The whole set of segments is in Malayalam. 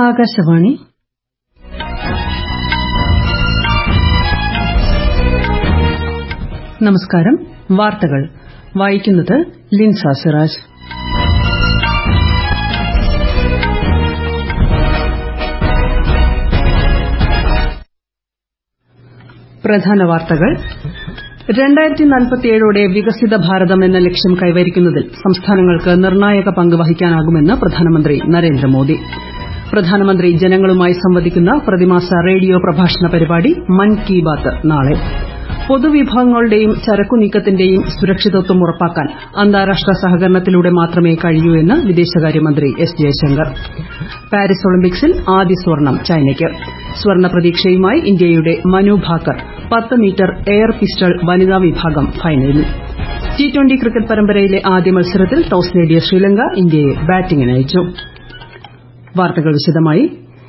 ആകാശവാണി നമസ്കാരം വാർത്തകൾ വായിക്കുന്നത് ലിൻസ സിറാജ് പ്രധാന വാർത്തകൾ ോടെ വികസിത ഭാരതം എന്ന ലക്ഷ്യം കൈവരിക്കുന്നതിൽ സംസ്ഥാനങ്ങൾക്ക് നിർണായക പങ്ക് വഹിക്കാനാകുമെന്ന് പ്രധാനമന്ത്രി നരേന്ദ്രമോദി പ്രധാനമന്ത്രി ജനങ്ങളുമായി സംവദിക്കുന്ന പ്രതിമാസ റേഡിയോ പ്രഭാഷണ പരിപാടി മൻ കി ബാത്ത് നാളെ പൊതുവിഭവങ്ങളുടെയും ചരക്കുനീക്കത്തിന്റെയും സുരക്ഷിതത്വം ഉറപ്പാക്കാൻ അന്താരാഷ്ട്ര സഹകരണത്തിലൂടെ മാത്രമേ കഴിയൂ എന്ന് വിദേശകാര്യമന്ത്രി എസ് ജയശങ്കർ പാരീസ് ഒളിമ്പിക്സിൽ ആദ്യ സ്വർണം ചൈനയ്ക്ക് സ്വർണ്ണ പ്രതീക്ഷയുമായി ഇന്ത്യയുടെ മനു ഭാക്കർ പത്ത് മീറ്റർ എയർ പിസ്റ്റൾ വനിതാ വിഭാഗം ഫൈനലിൽ ടി ട്വന്റി ക്രിക്കറ്റ് പരമ്പരയിലെ ആദ്യ മത്സരത്തിൽ ടോസ് നേടിയ ശ്രീലങ്ക ഇന്ത്യയെ ബാറ്റിംഗിനയച്ചു വാർത്തകൾ വിശദമായി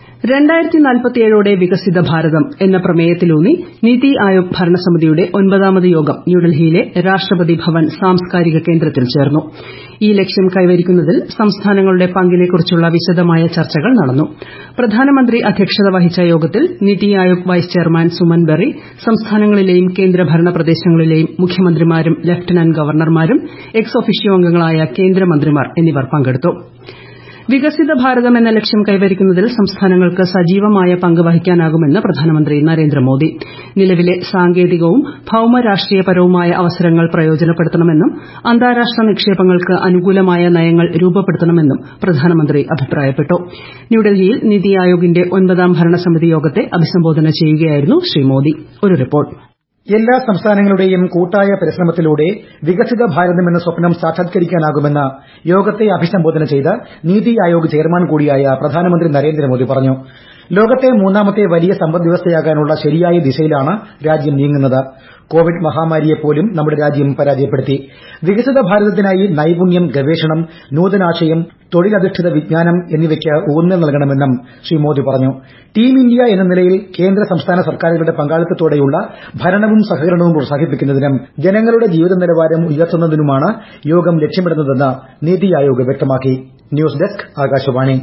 ോടെ വികസിത ഭാരതം എന്ന പ്രമേയത്തിലൂന്നി നിതി ആയോഗ് ഭരണസമിതിയുടെ ഒൻപതാമത് യോഗം ന്യൂഡൽഹിയിലെ രാഷ്ട്രപതി ഭവൻ സാംസ്കാരിക കേന്ദ്രത്തിൽ ചേർന്നു ഈ ലക്ഷ്യം കൈവരിക്കുന്നതിൽ സംസ്ഥാനങ്ങളുടെ പങ്കിനെക്കുറിച്ചുള്ള വിശദമായ ചർച്ചകൾ നടന്നു പ്രധാനമന്ത്രി അധ്യക്ഷത വഹിച്ച യോഗത്തിൽ നിതി ആയോഗ് വൈസ് ചെയർമാൻ സുമൻ ബെറി സംസ്ഥാനങ്ങളിലെയും കേന്ദ്രഭരണ പ്രദേശങ്ങളിലെയും മുഖ്യമന്ത്രിമാരും ലഫ്റ്റനന്റ് ഗവർണർമാരും എക്സ് ഒഫീഷ്യോ അംഗങ്ങളായ കേന്ദ്രമന്ത്രിമാർ എന്നിവർ പങ്കെടുത്തു വികസിത ഭാരതം എന്ന ലക്ഷ്യം കൈവരിക്കുന്നതിൽ സംസ്ഥാനങ്ങൾക്ക് സജീവമായ പങ്ക് വഹിക്കാനാകുമെന്ന് പ്രധാനമന്ത്രി നരേന്ദ്രമോദി നിലവിലെ സാങ്കേതികവും ഭൌമരാഷ്ട്രീയപരവുമായ അവസരങ്ങൾ പ്രയോജനപ്പെടുത്തണമെന്നും അന്താരാഷ്ട്ര നിക്ഷേപങ്ങൾക്ക് അനുകൂലമായ നയങ്ങൾ രൂപപ്പെടുത്തണമെന്നും പ്രധാനമന്ത്രി അഭിപ്രായപ്പെട്ടു ന്യൂഡൽഹിയിൽ നിതി ആയോഗിന്റെ ഒൻപതാം ഭരണസമിതി യോഗത്തെ അഭിസംബോധന ചെയ്യുകയായിരുന്നു ശ്രീ മോദി ഒരു റിപ്പോർട്ട് എല്ലാ സംസ്ഥാനങ്ങളുടെയും കൂട്ടായ പരിശ്രമത്തിലൂടെ വികസിത ഭാരതം എന്ന സ്വപ്നം സാക്ഷാത്കരിക്കാനാകുമെന്ന് യോഗത്തെ അഭിസംബോധന ചെയ്ത് നീതി ആയോഗ് ചെയർമാൻ കൂടിയായ പ്രധാനമന്ത്രി നരേന്ദ്രമോദി പറഞ്ഞു ലോകത്തെ മൂന്നാമത്തെ വലിയ സമ്പദ്വ്യവസ്ഥയാകാനുള്ള ശരിയായ ദിശയിലാണ് രാജ്യം നീങ്ങുന്നത് കോവിഡ് മഹാമാരിയെപ്പോലും നമ്മുടെ രാജ്യം പരാജയപ്പെടുത്തി വികസിത ഭാരതത്തിനായി നൈപുണ്യം ഗവേഷണം നൂതനാശയം തൊഴിലധിഷ്ഠിത വിജ്ഞാനം എന്നിവയ്ക്ക് ഊന്നൽ നൽകണമെന്നും ശ്രീ മോദി പറഞ്ഞു ടീം ഇന്ത്യ എന്ന നിലയിൽ കേന്ദ്ര സംസ്ഥാന സർക്കാരുകളുടെ പങ്കാളിത്തത്തോടെയുള്ള ഭരണവും സഹകരണവും പ്രോത്സാഹിപ്പിക്കുന്നതിനും ജനങ്ങളുടെ ജീവിത നിലവാരം ഉയർത്തുന്നതിനുമാണ് യോഗം ലക്ഷ്യമിടുന്നതെന്ന് നീതി ആയോഗ് വ്യക്തമാക്കി ന്യൂസ് ഡെസ്ക് ആകാശവാണി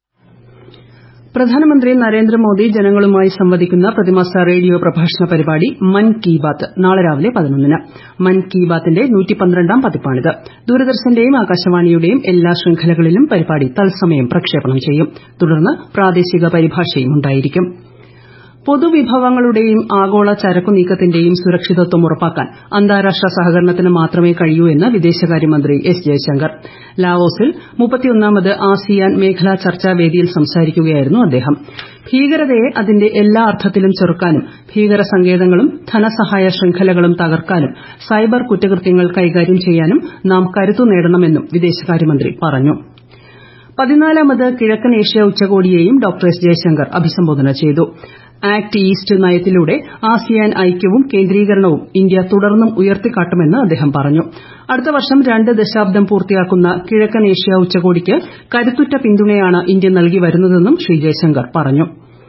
പ്രധാനമന്ത്രി നരേന്ദ്രമോദി ജനങ്ങളുമായി സംവദിക്കുന്ന പ്രതിമാസ റേഡിയോ പ്രഭാഷണ പരിപാടി മൻ കി ബാത്ത് നാളെ രാവിലെ പതിനൊന്നിന് മൻ കി ബാത്തിന്റെ നൂറ്റിപന്ത്രണ്ടാം പതിപ്പാണിത് ദൂരദർശന്റെയും ആകാശവാണിയുടെയും എല്ലാ ശൃംഖലകളിലും പരിപാടി തത്സമയം പ്രക്ഷേപണം ചെയ്യും തുടർന്ന് പ്രാദേശിക പരിഭാഷയും ഉണ്ടായിരിക്കും പൊതുവിഭവങ്ങളുടെയും ആഗോള ചരക്കു നീക്കത്തിന്റെയും സുരക്ഷിതത്വം ഉറപ്പാക്കാൻ അന്താരാഷ്ട്ര സഹകരണത്തിന് മാത്രമേ കഴിയൂ എന്ന് വിദേശകാര്യമന്ത്രി എസ് ജയശങ്കർ ലാവോസിൽ മുപ്പത്തിയൊന്നാമത് ആസിയാൻ മേഖലാ ചർച്ചാ വേദിയിൽ സംസാരിക്കുകയായിരുന്നു അദ്ദേഹം ഭീകരതയെ അതിന്റെ എല്ലാ അർത്ഥത്തിലും ചെറുക്കാനും ഭീകര സങ്കേതങ്ങളും ധനസഹായ ശൃംഖലകളും തകർക്കാനും സൈബർ കുറ്റകൃത്യങ്ങൾ കൈകാര്യം ചെയ്യാനും നാം കരുത്തു നേടണമെന്നും വിദേശകാര്യമന്ത്രി പറഞ്ഞു പതിനാലാമത് കിഴക്കൻ ഏഷ്യ ഉച്ചകോടിയെയും ഡോക്ടർ എസ് ജയശങ്കർ അഭിസംബോധന ചെയ്തു ആക്ട് ഈസ്റ്റ് നയത്തിലൂടെ ആസിയാൻ ഐക്യവും കേന്ദ്രീകരണവും ഇന്ത്യ തുടർന്നും ഉയർത്തിക്കാട്ടുമെന്ന് അദ്ദേഹം പറഞ്ഞു അടുത്ത വർഷം രണ്ട് ദശാബ്ദം പൂർത്തിയാക്കുന്ന കിഴക്കൻ ഏഷ്യ ഉച്ചകോടിക്ക് കരുത്തുറ്റ പിന്തുണയാണ് ഇന്ത്യ നൽകി വരുന്നതെന്നും ശ്രീ ജയശങ്കർ പറഞ്ഞു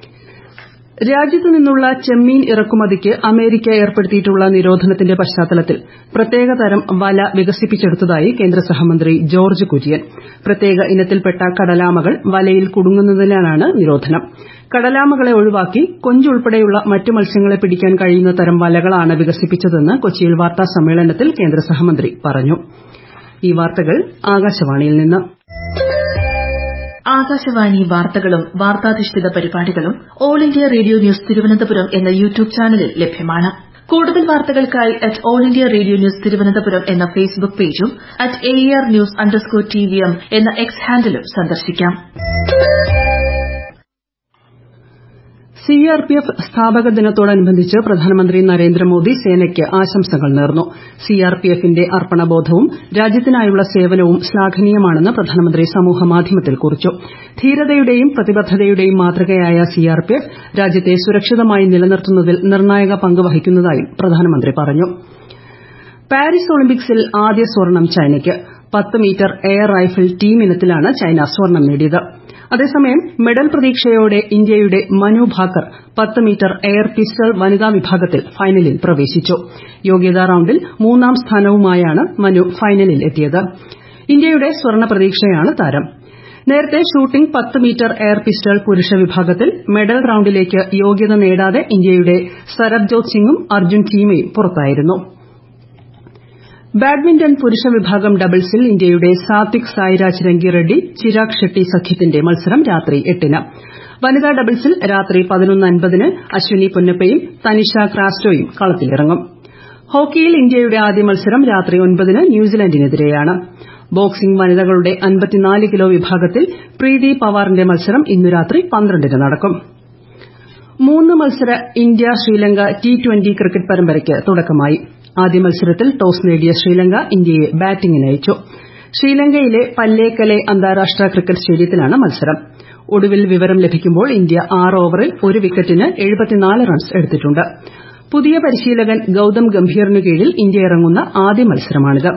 രാജ്യത്തു നിന്നുള്ള ചെമ്മീൻ ഇറക്കുമതിക്ക് അമേരിക്ക ഏർപ്പെടുത്തിയിട്ടുള്ള നിരോധനത്തിന്റെ പശ്ചാത്തലത്തിൽ പ്രത്യേകതരം വല വികസിപ്പിച്ചെടുത്തതായി കേന്ദ്ര സഹമന്ത്രി ജോർജ് കുര്യൻ പ്രത്യേക ഇനത്തിൽപ്പെട്ട കടലാമകൾ വലയിൽ കുടുങ്ങുന്നതിനാലാണ് നിരോധനം കടലാമകളെ ഒഴിവാക്കി കൊഞ്ചുൾപ്പെടെയുള്ള മറ്റ് മത്സ്യങ്ങളെ പിടിക്കാൻ കഴിയുന്ന തരം വലകളാണ് വികസിപ്പിച്ചതെന്ന് കൊച്ചിയിൽ വാർത്താ സമ്മേളനത്തിൽ കേന്ദ്ര സഹമന്ത്രി പറഞ്ഞു ഈ വാർത്തകൾ ആകാശവാണിയിൽ നിന്ന് ആകാശവാണി വാർത്തകളും വാർത്താധിഷ്ഠിത പരിപാടികളും All India Radio News Thiruvananthapuram എന്ന യൂട്യൂബ് ചാനലിൽ ലഭ്യമാണ് കൂടുതൽ വാർത്തകൾക്കായി at All India Radio News Thiruvananthapuram എന്ന ഫേസ്ബുക്ക് പേജും at A R news underscore T V M എന്ന എക്സ് ഹാൻഡിലും സന്ദർശിക്കാം സിആർപിഎഫ് സ്ഥാപക ദിനത്തോടനുബന്ധിച്ച് പ്രധാനമന്ത്രി നരേന്ദ്രമോദി സേനയ്ക്ക് ആശംസകൾ നേർന്നു സിആർപിഎഫിന്റെ അർപ്പണബോധവും രാജ്യത്തിനായുള്ള സേവനവും ശ്ലാഘനീയമാണെന്ന് പ്രധാനമന്ത്രി സമൂഹമാധ്യമത്തിൽ കുറിച്ചു ധീരതയുടെയും പ്രതിബദ്ധതയുടെയും മാതൃകയായ സിആർപിഎഫ് രാജ്യത്തെ സുരക്ഷിതമായി നിലനിർത്തുന്നതിൽ നിർണായക പങ്ക് വഹിക്കുന്നതായും പ്രധാനമന്ത്രി പറഞ്ഞു പാരീസ് ഒളിമ്പിക്സിൽ ആദ്യ സ്വർണം ചൈനയ്ക്ക് പത്ത് മീറ്റർ എയർ റൈഫിൾ ടീം ഇനത്തിലാണ് ചൈന സ്വർണം നേടിയത് അതേസമയം മെഡൽ പ്രതീക്ഷയോടെ ഇന്ത്യയുടെ മനു ഭാക്കർ പത്ത് മീറ്റർ എയർ പിസ്റ്റൾ വനിതാ വിഭാഗത്തിൽ ഫൈനലിൽ പ്രവേശിച്ചു യോഗ്യതാ റൌണ്ടിൽ മൂന്നാം സ്ഥാനവുമായാണ് മനു ഫൈനലിൽ എത്തിയത് ഇന്ത്യയുടെ സ്വർണ്ണ പ്രതീക്ഷയാണ് താരം നേരത്തെ ഷൂട്ടിംഗ് പത്ത് മീറ്റർ എയർ പിസ്റ്റൾ പുരുഷ വിഭാഗത്തിൽ മെഡൽ റൌണ്ടിലേക്ക് യോഗ്യത നേടാതെ ഇന്ത്യയുടെ സരബ്ജോത് സിംഗും അർജുൻ ചീമയും പുറത്തായിരുന്നു ബാഡ്മിന്റൺ പുരുഷ വിഭാഗം ഡബിൾസിൽ ഇന്ത്യയുടെ സാത്വിക് സായിരാജ് രംഗിറെഡ്ഡി ചിരാഗ് ഷെട്ടി സഖ്യത്തിന്റെ മത്സരം രാത്രി എട്ടിന് വനിതാ ഡബിൾസിൽ രാത്രി പതിനൊന്ന് അൻപതിന് അശ്വിനി പൊന്നപ്പയും തനിഷ ക്രാസ്റ്റോയും കളത്തിലിറങ്ങും ഹോക്കിയിൽ ഇന്ത്യയുടെ ആദ്യ മത്സരം രാത്രി ഒൻപതിന് ന്യൂസിലൻഡിനെതിരെയാണ് ബോക്സിംഗ് വനിതകളുടെ അൻപത്തിനാല് കിലോ വിഭാഗത്തിൽ പ്രീതി പവാറിന്റെ മത്സരം ഇന്നു രാത്രി പന്ത്രണ്ടിന് നടക്കും മൂന്ന് മത്സര India Sri Lanka T twenty cricket പരമ്പരയ്ക്ക് തുടക്കമായി ആദ്യ മത്സരത്തിൽ ടോസ് നേടിയ ശ്രീലങ്ക ഇന്ത്യയെ ബാറ്റിംഗിന് അയച്ചു ശ്രീലങ്കയിലെ പല്ലേക്കലെ അന്താരാഷ്ട്ര ക്രിക്കറ്റ് സ്റ്റേഡിയത്തിലാണ് മത്സരം ഒടുവിൽ വിവരം ലഭിക്കുമ്പോൾ ഇന്ത്യ ആറ് ഓവറിൽ ഒരു വിക്കറ്റിന് റൺസ് എടുത്തിട്ടുണ്ട് പുതിയ പരിശീലകൻ ഗൌതം ഗംഭീറിനു കീഴിൽ ഇന്ത്യ ഇറങ്ങുന്ന ആദ്യ മത്സരമാണിത്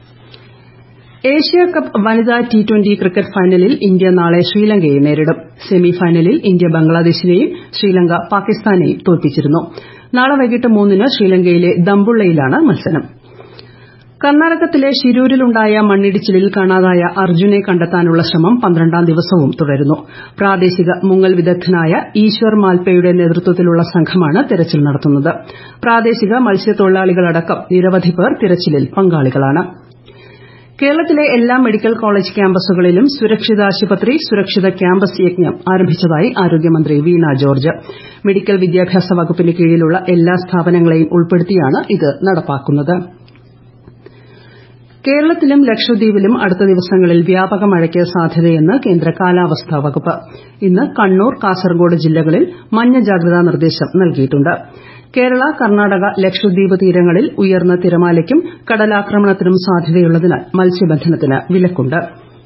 ഏഷ്യ കപ്പ് വനിതാ ടി ട്വന്റി ക്രിക്കറ്റ് ഫൈനലിൽ ഇന്ത്യ നാളെ ശ്രീലങ്കയെ നേരിടും സെമി ഫൈനലിൽ ഇന്ത്യ ബംഗ്ലാദേശിനെയും ശ്രീലങ്ക പാകിസ്ഥാനെയും തോൽപ്പിച്ചിരുന്നു നാളെ വൈകിട്ട് മൂന്നിന് ശ്രീലങ്കയിലെ ദമ്പുള്ളയിലാണ് മത്സരം കർണാടകത്തിലെ ഷിരൂരിലുണ്ടായ മണ്ണിടിച്ചിലിൽ കാണാതായ അർജുനെ കണ്ടെത്താനുള്ള ശ്രമം പന്ത്രണ്ടാം ദിവസവും തുടരുന്നു പ്രാദേശിക മുങ്ങൽ വിദഗ്ധനായ ഈശ്വർ മാൽപയുടെ നേതൃത്വത്തിലുള്ള സംഘമാണ് തിരച്ചിൽ നടത്തുന്നത് പ്രാദേശിക മത്സ്യത്തൊഴിലാളികളടക്കം നിരവധി പേർ തിരച്ചിലിൽ പങ്കാളികളാണ് കേരളത്തിലെ എല്ലാ മെഡിക്കൽ കോളേജ് ക്യാമ്പസുകളിലും സുരക്ഷിത ആശുപത്രി സുരക്ഷിത ക്യാമ്പസ് യജ്ഞം ആരംഭിച്ചതായി ആരോഗ്യമന്ത്രി വീണ ജോർജ് മെഡിക്കൽ വിദ്യാഭ്യാസ വകുപ്പിന് കീഴിലുള്ള എല്ലാ സ്ഥാപനങ്ങളെയും ഉൾപ്പെടുത്തിയാണ് ഇത് നടപ്പാക്കുന്നത് കേരളത്തിലും ലക്ഷദ്വീപിലും അടുത്ത ദിവസങ്ങളിൽ വ്യാപക മഴയ്ക്ക് സാധ്യതയെന്ന് കേന്ദ്ര കാലാവസ്ഥാ വകുപ്പ് ഇന്ന് കണ്ണൂർ കാസർഗോഡ് ജില്ലകളിൽ മഞ്ഞ ജാഗ്രതാ നിർദ്ദേശം നൽകിയിട്ടുണ്ട് കേരള കർണാടക ലക്ഷദ്വീപ് തീരങ്ങളിൽ ഉയർന്ന തിരമാലയ്ക്കും കടലാക്രമണത്തിനും സാധ്യതയുള്ളതിനാൽ മത്സ്യബന്ധനത്തിന് വിലക്കുണ്ട്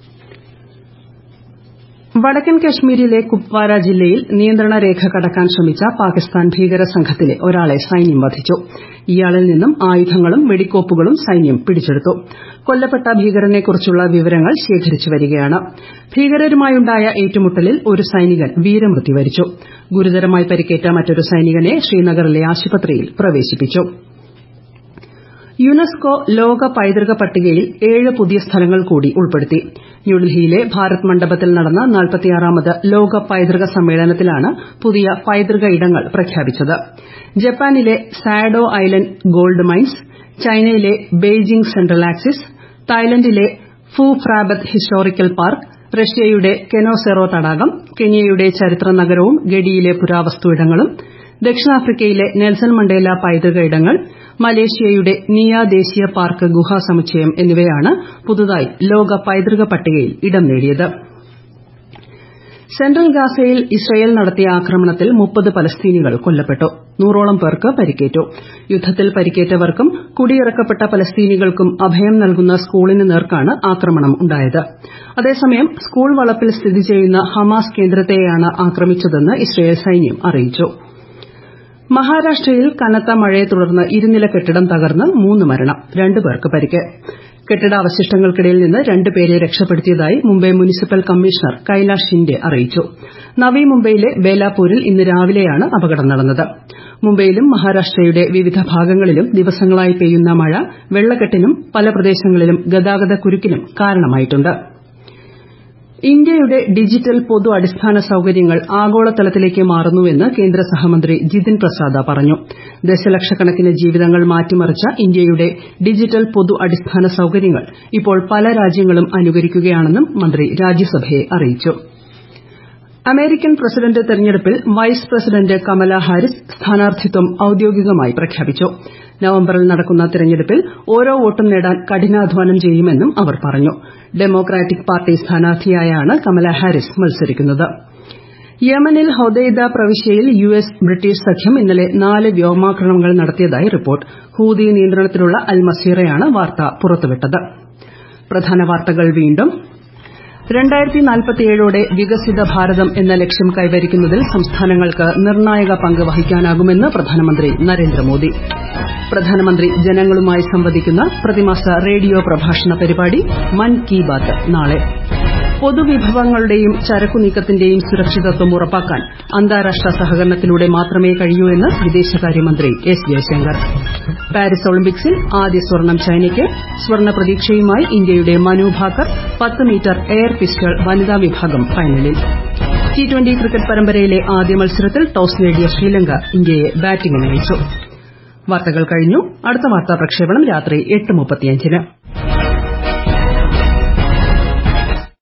വടക്കൻ കശ്മീരിലെ കുപ്വാര ജില്ലയിൽ നിയന്ത്രണ രേഖ കടക്കാൻ ശ്രമിച്ച പാകിസ്ഥാൻ ഭീകര സംഘത്തിലെ ഒരാളെ സൈന്യം വധിച്ചു ഇയാളിൽ നിന്നും ആയുധങ്ങളും വെടിക്കോപ്പുകളും സൈന്യം പിടിച്ചെടുത്തു കൊല്ലപ്പെട്ട ഭീകരനെക്കുറിച്ചുള്ള വിവരങ്ങൾ ശേഖരിച്ചു വരികയാണ് ഭീകരരുമായുണ്ടായ ഏറ്റുമുട്ടലിൽ ഒരു സൈനികൻ വീരമൃത്യു വരിച്ചു ഗുരുതരമായി പരിക്കേറ്റ മറ്റൊരു സൈനികനെ ശ്രീനഗറിലെ ആശുപത്രിയിൽ പ്രവേശിപ്പിച്ചു യുനെസ്കോ ലോക പൈതൃക പട്ടികയിൽ ഏഴ് പുതിയ സ്ഥലങ്ങൾ കൂടി ഉൾപ്പെടുത്തി ന്യൂഡൽഹിയിലെ ഭാരത് മണ്ഡപത്തിൽ നടന്ന നാൽപ്പത്തിയാറാമത് ലോക പൈതൃക സമ്മേളനത്തിലാണ് പുതിയ പൈതൃക ഇടങ്ങൾ പ്രഖ്യാപിച്ചത് ജപ്പാനിലെ സാഡോ ഐലൻഡ് ഗോൾഡ് മൈൻസ് ചൈനയിലെ ബെയ്ജിംഗ് സെൻട്രൽ ആക്സിസ് തായ്ലൻഡിലെ ഫു ഫ്രാബത്ത് ഹിസ്റ്റോറിക്കൽ പാർക്ക് റഷ്യയുടെ കെനോസെറോ തടാകം കെനിയയുടെ ചരിത്ര നഗരവും ഗഡിയിലെ പുരാവസ്തു ഇടങ്ങളും ദക്ഷിണാഫ്രിക്കയിലെ നെൽസൺ മണ്ടേല പൈതൃക ഇടങ്ങൾ മലേഷ്യയുടെ നിയ ദേശീയ പാർക്ക് ഗുഹാ സമുച്ചയം എന്നിവയാണ് പുതുതായി ലോക പൈതൃക പട്ടികയിൽ ഇടം നേടിയത് സെൻട്രൽ ഗാസയിൽ ഇസ്രയേൽ നടത്തിയ ആക്രമണത്തിൽ മുപ്പത് പലസ്തീനികൾ കൊല്ലപ്പെട്ടു നൂറോളം പേർക്ക് പരിക്കേറ്റു യുദ്ധത്തിൽ പരിക്കേറ്റവർക്കും കുടിയിറക്കപ്പെട്ട പലസ്തീനികൾക്കും അഭയം നൽകുന്ന സ്കൂളിന് നേർക്കാണ് ആക്രമണം ഉണ്ടായത് അതേസമയം സ്കൂൾ വളപ്പിൽ സ്ഥിതി ചെയ്യുന്ന ഹമാസ് കേന്ദ്രത്തെയാണ് ആക്രമിച്ചതെന്ന് ഇസ്രയേൽ സൈന്യം അറിയിച്ചു മഹാരാഷ്ട്രയിൽ കനത്ത മഴയെ തുടർന്ന് ഇരുനില കെട്ടിടം തകർന്ന് മൂന്ന് മരണം രണ്ട് പേർക്ക് പരിക്ക് കെട്ടിടാവശിഷ്ടങ്ങൾക്കിടയിൽ നിന്ന് രണ്ട് പേരെ രക്ഷപ്പെടുത്തിയതായി മുംബൈ മുനിസിപ്പൽ കമ്മീഷണർ കൈലാഷ് ഷിൻഡെ അറിയിച്ചു നവി മുംബൈയിലെ ബേലാപൂരിൽ ഇന്ന് രാവിലെയാണ് അപകടം നടന്നത് മുംബൈയിലും മഹാരാഷ്ട്രയുടെ വിവിധ ഭാഗങ്ങളിലും ദിവസങ്ങളായി പെയ്യുന്ന മഴ വെള്ളക്കെട്ടിനും പല പ്രദേശങ്ങളിലും ഗതാഗത കുരുക്കിനും കാരണമായിട്ടുണ്ട് ഇന്ത്യയുടെ ഡിജിറ്റൽ പൊതു അടിസ്ഥാന സൌകര്യങ്ങൾ ആഗോളതലത്തിലേക്ക് മാറുന്നുവെന്ന് കേന്ദ്ര സഹമന്ത്രി ജിതിൻ പ്രസാദ പറഞ്ഞു ദശലക്ഷക്കണക്കിന് ജീവിതങ്ങൾ മാറ്റിമറിച്ച ഇന്ത്യയുടെ ഡിജിറ്റൽ പൊതു അടിസ്ഥാന സൌകര്യങ്ങൾ ഇപ്പോൾ പല രാജ്യങ്ങളും അനുകരിക്കുകയാണെന്നും മന്ത്രി രാജ്യസഭയെ അറിയിച്ചു അമേരിക്കൻ പ്രസിഡന്റ് തെരഞ്ഞെടുപ്പിൽ വൈസ് പ്രസിഡന്റ് കമല ഹാരിസ് സ്ഥാനാർത്ഥിത്വം ഔദ്യോഗികമായി പ്രഖ്യാപിച്ചു നവംബറിൽ നടക്കുന്ന തെരഞ്ഞെടുപ്പിൽ ഓരോ വോട്ടും നേടാൻ കഠിനാധ്വാനം ചെയ്യുമെന്നും അവർ പറഞ്ഞു ഡെമോക്രാറ്റിക് പാർട്ടി സ്ഥാനാർത്ഥിയായാണ് കമല ഹാരിസ് മത്സരിക്കുന്നത് യമനിൽ ഹൊദൈദ പ്രവിശ്യയിൽ യു എസ് ബ്രിട്ടീഷ് സഖ്യം ഇന്നലെ നാല് വ്യോമാക്രമണങ്ങൾ നടത്തിയതായി റിപ്പോർട്ട് ഹൂതി നിയന്ത്രണത്തിലുള്ള അൽ മസീറയാണ് വാർത്ത പുറത്തുവിട്ടത് പ്രധാന വാർത്തകൾ വീണ്ടും രണ്ടായിരത്തി നാൽപ്പത്തിയേഴോടെ വികസിത ഭാരതം എന്ന ലക്ഷ്യം കൈവരിക്കുന്നതിൽ സംസ്ഥാനങ്ങൾക്ക് നിർണായക പങ്ക് വഹിക്കാനാകുമെന്ന് പ്രധാനമന്ത്രി നരേന്ദ്രമോദി പ്രധാനമന്ത്രി ജനങ്ങളുമായി സംവദിക്കുന്ന പ്രതിമാസ റേഡിയോ പ്രഭാഷണ പരിപാടി മൻ കി ബാത്ത് നാളെ പൊതുവിഭവങ്ങളുടെയും ചരക്കു നീക്കത്തിന്റെയും സുരക്ഷിതത്വം ഉറപ്പാക്കാൻ അന്താരാഷ്ട്ര സഹകരണത്തിലൂടെ മാത്രമേ കഴിയൂ എന്ന് വിദേശകാര്യമന്ത്രി എസ് ജയശങ്കർ പാരീസ് ഒളിമ്പിക്സിൽ ആദ്യ സ്വർണം ചൈനയ്ക്ക് സ്വർണ്ണ പ്രതീക്ഷയുമായി ഇന്ത്യയുടെ മനു ഭാക്കർ പത്ത് മീറ്റർ എയർ പിസ്റ്റൾ വനിതാ വിഭാഗം ഫൈനലിൽ ടി ട്വന്റി ക്രിക്കറ്റ് പരമ്പരയിലെ ആദ്യ മത്സരത്തിൽ ടോസ് നേടിയ ശ്രീലങ്ക ഇന്ത്യയെ ബാറ്റിംഗിന് അയച്ചു വാർത്തകൾ കഴിഞ്ഞു അടുത്ത വാർത്താ പ്രക്ഷേപണം രാത്രി എട്ട് മുപ്പത്തിയഞ്ചിന്